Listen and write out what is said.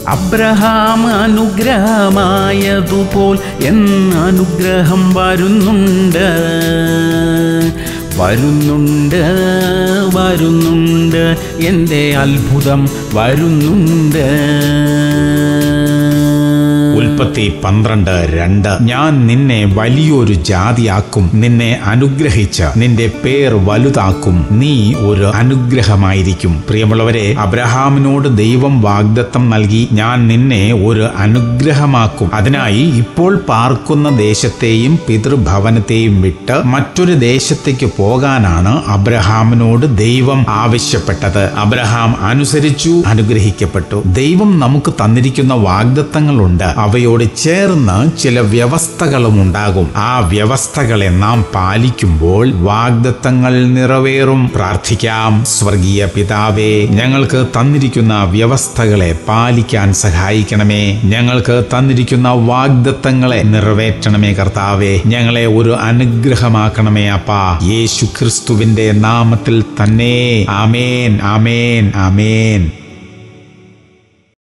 Abraham അനുഗ്രഹമായതുപോൽ എന്ന അനുഗ്രഹം വരുന്നുണ്ട് വരുന്നുണ്ട് വരുന്നുണ്ട് എൻ്റെ അത്ഭുതം വരുന്നുണ്ട് ഉൽപ്പത്തി പന്ത്രണ്ട് രണ്ട് ഞാൻ നിന്നെ വലിയൊരു ജാതിയാക്കും നിന്നെ അനുഗ്രഹിച്ച് നിന്റെ പേർ വലുതാക്കും നീ ഒരു അനുഗ്രഹമായിരിക്കും പ്രിയമുള്ളവരെ അബ്രഹാമിനോട് ദൈവം വാഗ്ദത്തം നൽകി ഞാൻ നിന്നെ ഒരു അനുഗ്രഹമാക്കും അതിനായി ഇപ്പോൾ പാർക്കുന്ന ദേശത്തെയും പിതൃഭവനത്തെയും വിട്ട് മറ്റൊരു ദേശത്തേക്ക് പോകാനാണ് അബ്രഹാമിനോട് ദൈവം ആവശ്യപ്പെട്ടത് അബ്രഹാം അനുസരിച്ചു അനുഗ്രഹിക്കപ്പെട്ടു ദൈവം നമുക്ക് തന്നിരിക്കുന്ന വാഗ്ദത്തങ്ങളുണ്ട് അവയോട് ചേർന്ന് ചില വ്യവസ്ഥകളും ഉണ്ടാകും ആ വ്യവസ്ഥകളെ നാം പാലിക്കുമ്പോൾ വാഗ്ദത്തങ്ങൾ നിറവേറും പ്രാർത്ഥിക്കാം സ്വർഗീയ പിതാവേ ഞങ്ങൾക്ക് തന്നിരിക്കുന്ന വ്യവസ്ഥകളെ പാലിക്കാൻ സഹായിക്കണമേ ഞങ്ങൾക്ക് തന്നിരിക്കുന്ന വാഗ്ദത്തങ്ങളെ നിറവേറ്റണമേ കർത്താവേ ഞങ്ങളെ ഒരു അനുഗ്രഹമാക്കണമേ അപ്പാ യേശു ക്രിസ്തുവിന്റെ നാമത്തിൽ തന്നെ ആമേൻ ആമേൻ ആമേൻ